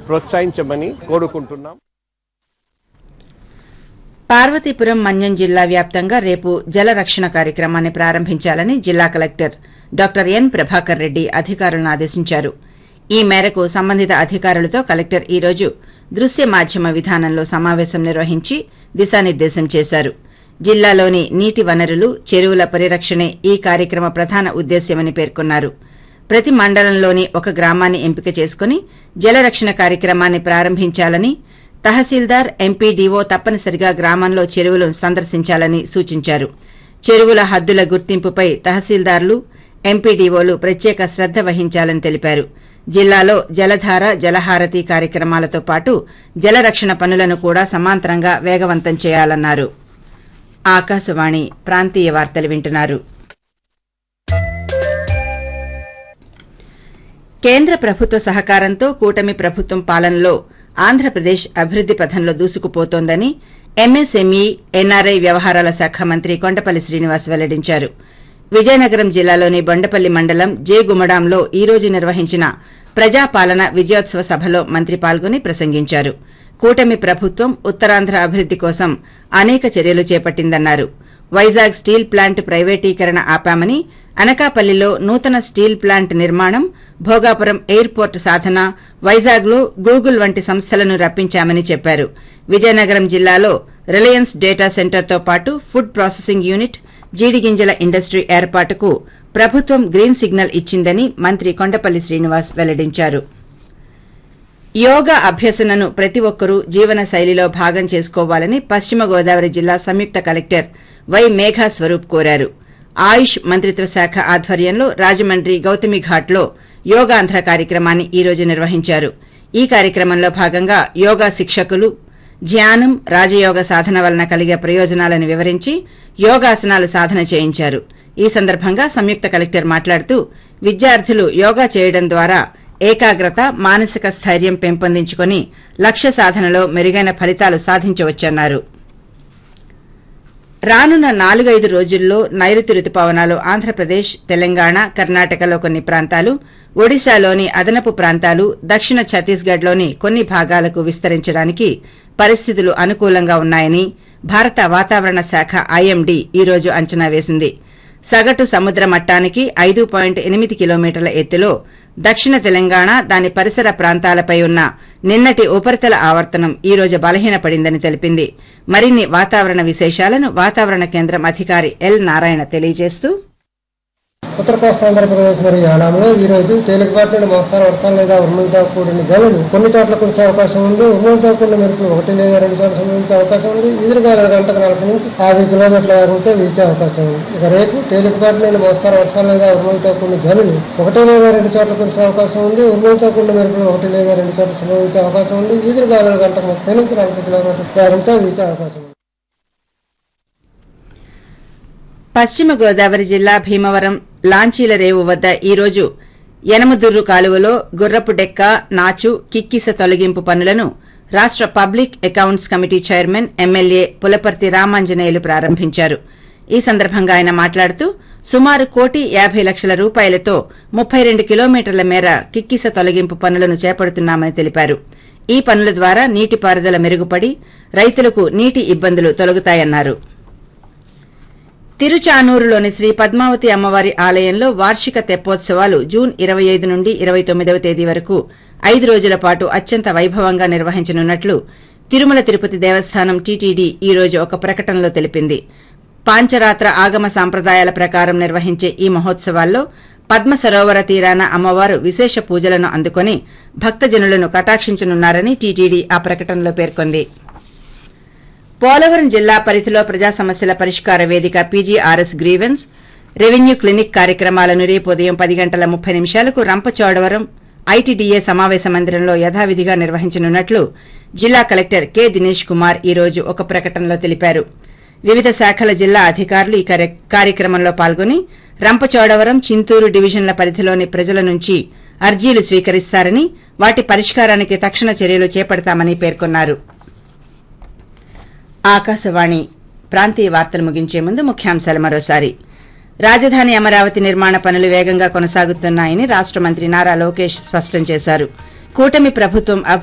ప్రోత్సహించమని కోరుకుంటున్నాం పార్వతీపురం మన్యం జిల్లా వ్యాప్తంగా రేపు జల రక్షణ కార్యక్రమాన్ని ప్రారంభించాలని జిల్లా collector doctor N Prabhakar Reddy అధికారులను ఆదేశించారు ఈ మేరకు సంబంధిత అధికారులతో కలెక్టర్ ఈ రోజు దృశ్య మాధ్యమ విధానంలో సమావేశం నిర్వహించి దిశానిర్దేశం చేశారు జిల్లాలోని నీటి వనరులు చెరువుల పరిరక్షణే ఈ కార్యక్రమ ప్రధాన ఉద్దేశ్యమని పేర్కొన్నారు ప్రతి మండలంలోని ఒక గ్రామాన్ని ఎంపిక చేసుకుని జలరక్షణ కార్యక్రమాన్ని ప్రారంభించాలని తహసీల్దార్ ఎంపీడీఓ తప్పనిసరిగా గ్రామంలో చెరువులను సందర్శించాలని సూచించారు చెరువుల హద్దుల గుర్తింపుపై తహసీల్దార్లు ఎంపీడీఓలు ప్రత్యేక శ్రద్ధ వహించాలని తెలిపారు జిల్లాలో జలధార జలహారతి కార్యక్రమాలతో పాటు జలరక్షణ పనులను కూడా సమాంతరంగా వేగవంతం చేయాలన్నారు ఆకాశవాణి ప్రాంతీయ వార్తలు వింటున్నారు కేంద్ర ప్రభుత్వ సహకారంతో కూటమి ప్రభుత్వం పాలనలో ఆంధ్రప్రదేశ్ అభివృద్ది పథంలో దూసుకుపోతోందని ఎంఎస్ఎంఈ ఎన్ఆర్ఐ వ్యవహారాల శాఖ మంత్రి కొండపల్లి శ్రీనివాస్ వెల్లడించారు విజయనగరం జిల్లాలోని బొండపల్లి మండలం జేగుమడాంలో ఈ రోజు నిర్వహించిన ప్రజాపాలన విజయోత్సవ సభలో మంత్రి పాల్గొని ప్రసంగించారు కూటమి ప్రభుత్వం ఉత్తరాంధ్ర అభివృద్ది కోసం అనేక చర్యలు చేపట్టిందన్నారు వైజాగ్ స్టీల్ ప్లాంట్ ప్రైవేటీకరణ ఆపామని అనకాపల్లిలో నూతన స్టీల్ ప్లాంట్ నిర్మాణం భోగాపురం ఎయిర్పోర్ట్ సాధన వైజాగ్లో గూగుల్ వంటి సంస్థలను రప్పించామని చెప్పారు విజయనగరం జిల్లాలో రిలయన్స్ డేటా సెంటర్తో పాటు ఫుడ్ ప్రాసెసింగ్ యూనిట్ జీడిగింజల ఇండస్ట్రీ ఏర్పాటుకు ప్రభుత్వం గ్రీన్ సిగ్నల్ ఇచ్చిందని మంత్రి కొండపల్లి శ్రీనివాస్ వెల్లడించారు యోగా అభ్యసనను ప్రతి ఒక్కరూ జీవన శైలిలో భాగం చేసుకోవాలని పశ్చిమ గోదావరి జిల్లా సంయుక్త కలెక్టర్ వై మేఘా స్వరూప్ కోరారు ఆయుష్ మంత్రిత్వ శాఖ ఆధ్వర్యంలో రాజమండ్రి గౌతమి ఘాట్లో యోగాంధ్ర కార్యక్రమాన్ని ఈ రోజు నిర్వహించారు ఈ కార్యక్రమంలో భాగంగా యోగా శిక్షకులు ధ్యానం రాజయోగ సాధన వలన కలిగే ప్రయోజనాలను వివరించి యోగాసనాలు సాధన చేయించారు ఈ సందర్భంగా సంయుక్త కలెక్టర్ మాట్లాడుతూ విద్యార్థులు యోగా చేయడం ద్వారా ఏకాగ్రత మానసిక స్థైర్యం పెంపొందించుకుని లక్ష్య సాధనలో మెరుగైన ఫలితాలు సాధించవచ్చన్నారు రానున్న నాలుగైదు రోజుల్లో నైరుతి రుతుపవనాలు ఆంధ్రప్రదేశ్ తెలంగాణ కర్ణాటకలో కొన్ని ప్రాంతాలు ఒడిశాలోని అదనపు ప్రాంతాలు దక్షిణ ఛత్తీస్గఢ్లోని కొన్ని భాగాలకు విస్తరించడానికి పరిస్థితులు అనుకూలంగా ఉన్నాయని భారత వాతావరణ శాఖ ఐఎండీ ఈ రోజు అంచనా వేసింది సగటు సముద్ర మట్టానికి ఐదు పాయింట్ ఎనిమిది కిలోమీటర్ల ఎత్తులో దక్షిణ తెలంగాణ దాని పరిసర ప్రాంతాలపై ఉన్న నిన్నటి ఉపరితల ఆవర్తనం ఈ రోజు బలహీనపడిందని తెలిపింది మరిన్ని వాతావరణ విశేషాలను వాతావరణ కేంద్రం అధికారి ఎల్ నారాయణ తెలియజేస్తూ ఉత్తర కోస్తా ఆంధ్రప్రదేశ్ మరియు యానాంలో ఈ రోజు తేలికపాటి నుండి మోస్తారు వర్షాలు లేదా ఉరుములతో కూడిన జల్లులు కొన్ని చోట్ల కురిసే అవకాశం ఉంది ఉరుములతో కూడిన మెరుపులు ఒకటి లేదా రెండు చోట్ల సంభవించే అవకాశం ఉంది ఎదురుగాలు గంటకు నలభై నుంచి యాభై కిలోమీటర్ల వేగంతో వీచే అవకాశం ఉంది ఇక రేపు తేలికపాటి నుండి మోస్తారు వర్షాలు లేదా ఉరుములతో కూడిన జల్లులు ఒకటి లేదా రెండు చోట్ల కురిసే అవకాశం ఉంది ఉరుములతో కూడిన మెరుపులు ఒకటి లేదా రెండు చోట్ల సంభవించే అవకాశం ఉంది ఎదురుగాలు గంటకు ముప్పై నుంచి నలభై కిలోమీటర్ల వేగంతో వీచే అవకాశం ఉంది పశ్చిమ గోదావరి జిల్లా భీమవరం లాంచీల రేవు వద్ద ఈ రోజు యనమదుర్రు కాలువలో గుర్రపు డెక్క నాచు కిక్కిస తొలగింపు పనులను రాష్ట public accounts committee chairman MLA Pulaparthi Ramanjaneyulu ప్రారంభించారు ఈ సందర్భంగా ఆయన మాట్లాడుతూ సుమారు కోటి యాభై లక్షల రూపాయలతో ముప్పై రెండు కిలోమీటర్ల మేర కిక్కిస తొలగింపు పనులను చేపడుతున్నామని తెలిపారు ఈ పనుల ద్వారా నీటిపారుదల మెరుగుపడి రైతులకు నీటి ఇబ్బందులు తొలగుతాయన్నారు తిరుచానూరులోని శ్రీ పద్మావతి అమ్మవారి ఆలయంలో వార్షిక తెప్పోత్సవాలు జూన్ ఇరవై ఐదు నుండి ఇరవై తొమ్మిదవ తేదీ వరకు ఐదు రోజుల పాటు అత్యంత వైభవంగా నిర్వహించనున్నట్లు తిరుమల తిరుపతి దేవస్థానం టీటీడీ ఈ రోజు ఒక ప్రకటనలో తెలిపింది పాంచరాత్ర ఆగమ సాంప్రదాయాల ప్రకారం నిర్వహించే ఈ మహోత్సవాల్లో పద్మ సరోవర తీరాన అమ్మవారు విశేష పూజలను అందుకొని భక్తజనులను కటాక్షించనున్నారని టీటీడీ ఆ ప్రకటనలో పేర్కొంది పోలవరం జిల్లా పరిధిలో ప్రజా సమస్యల పరిష్కార వేదిక పీజీఆర్ఎస్ గ్రీవెన్స్ రెవెన్యూ క్లినిక్ కార్యక్రమాలను రేపు ఉదయం పది గంటల ముప్పై నిమిషాలకు రంపచోడవరం ఐటీడీఏ సమావేశ మందిరంలో యథావిధిగా నిర్వహించనున్నట్లు జిల్లా కలెక్టర్ కె దినేష్ కుమార్ ఈ రోజు ఒక ప్రకటనలో తెలిపారు వివిధ శాఖల జిల్లా అధికారులు ఈ కార్య- కార్యక్రమంలో పాల్గొని రంపచోడవరం చింతూరు డివిజన్ల పరిధిలోని ప్రజల నుంచి అర్జీలు స్వీకరిస్తారని వాటి పరిష్కారానికి తక్షణ చర్యలు చేపడతామని పేర్కొన్నారు ఆకాశవాణి ప్రాంతీయ వార్తలు ముగించే ముందు ముఖ్యాంశాలు మరోసారి రాజధాని అమరావతి నిర్మాణ పనులు వేగంగా కొనసాగుతున్నాయని రాష్ట మంత్రి నారా లోకేష్ స్పష్టం చేశారు కూటమి ప్రభుత్వం